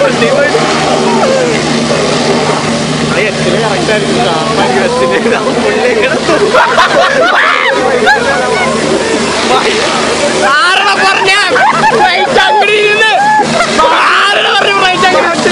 ആരണ പറഞ്ഞ റൈറ്റ് അങ്ങടി ഇരുന്ന് ആരണ പറഞ്ഞ റൈറ്റ് അങ്ങടി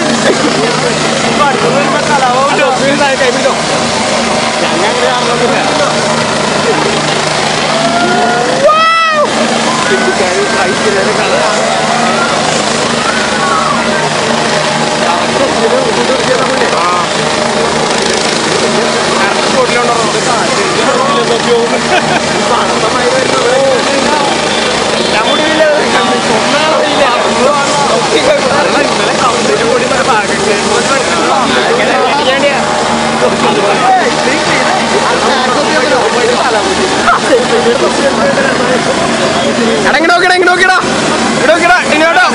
എടാ ഇങ്ങോട്ട് നോക്കിടാ ഇങ്ങോട്ട് നോക്കിടാ ഇങ്ങോട്ട് നോക്കിടാ ഇങ്ങോട്ടോ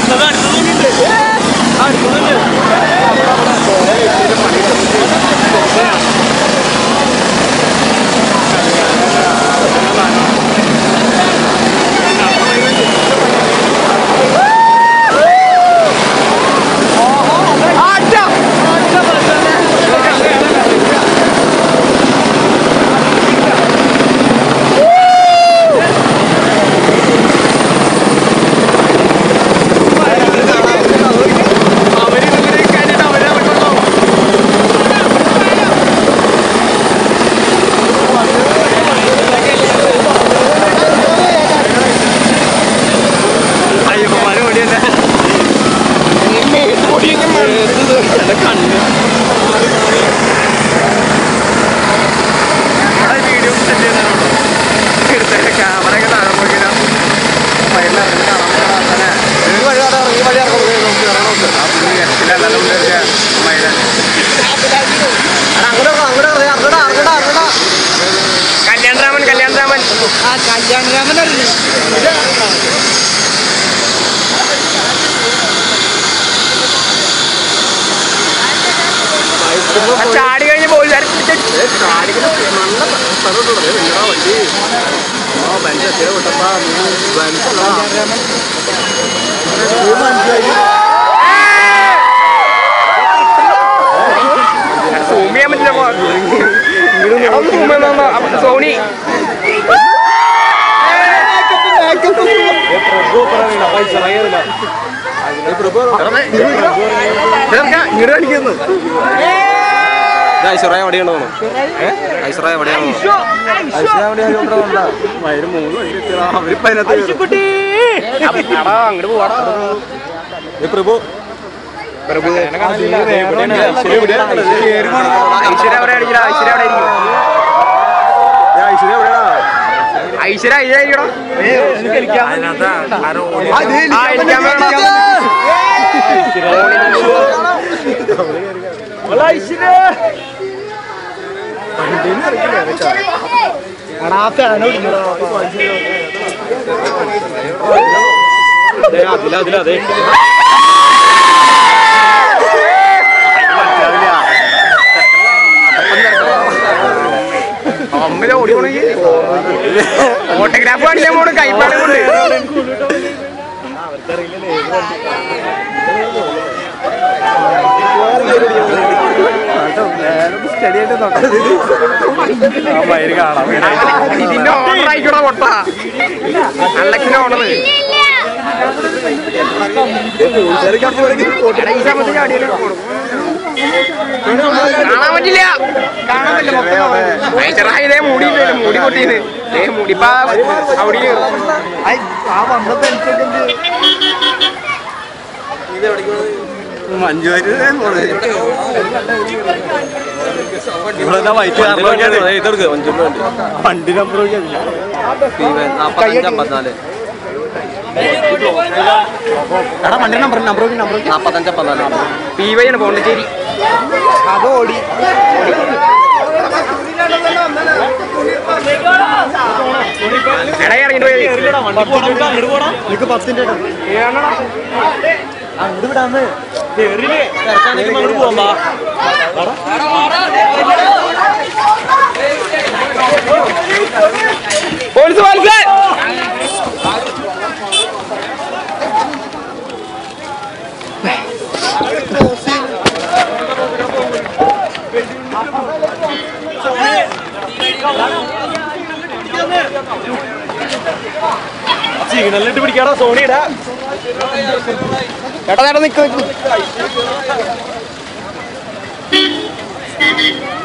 ആറ്റാ കല്യാണരാമൻ കല്യാണരാമൻ ആ കല്യാണരാമനല്ലേ ആ ചാടി കഴിഞ്ഞ് പോലീസുകാർ സൂം ചെയ്യാൻ പറ്റില്ല പോ. ഒന്ന് zoom ചെയ്ത് തന്നോ. അപ്പൊ സോണി ഇങ്ങോട്ട് കാണിക്കുന്നു ഐശ്വറായ എവിടെയാണോ ഐശ്വറായ എവിടെയാണോ എടാ അങ്ങോട്ട് പോവാടാ പ്രഭു പ്രഭു ഐശ്വര്യ അവിടെ അടിക്കടാ ഐശ്വര്യ അവിടെ ഇരിക്കും ഐശ്വര്യ അതിലായിരിക്കടാ ആ ഇരിക്കാൻ വേണം അതിലതിലതെ അമ്മില ഓടി പോണെങ്കിൽ ഫോട്ടോഗ്രാഫ് കാണിക്കാൻ പോണ കൈപ്പാട് കൊണ്ട് ഇതിന്റെ ഓർഡർ ആയിക്കോടാ പൊട്ട അള്ളക്കിന്റെ ഓർഡർ ഈ സമയത്ത് ചാടിയാലേ കൊടുക്കും കാണാൻ പറ്റില്ല കാണാൻ പറ്റില്ല മൊത്തം ഐശ്വറാ ഇതേ മൂടിയില്ലല്ലോ മൂടി പൊട്ടിയത് ഏ മൂടിപ്പാ അവിടെ വണ്ടി നമ്പർ നാപ്പത്തഞ്ച് അമ്പത്തിനാല് വണ്ടി നമ്പർ നമ്പർ നമ്പർ നാപ്പത്തഞ്ച് അമ്പത്തിനാല് പി വൈ ആണ് പോണ്ടിച്ചേരി അത് ഓടി എടാ ഇറങ്ങിട്ട് പോയി നിനക്ക് പത്തിന്റെ അങ്ങോട്ട് വിടാന്ന് പോലീസ് പോലീസ് സിഗ്നലിട്ട് പിടിക്കാടാ സോണിയുടെ ചേട്ടാ ചേട്ടാ നിക്ക് നിക്ക്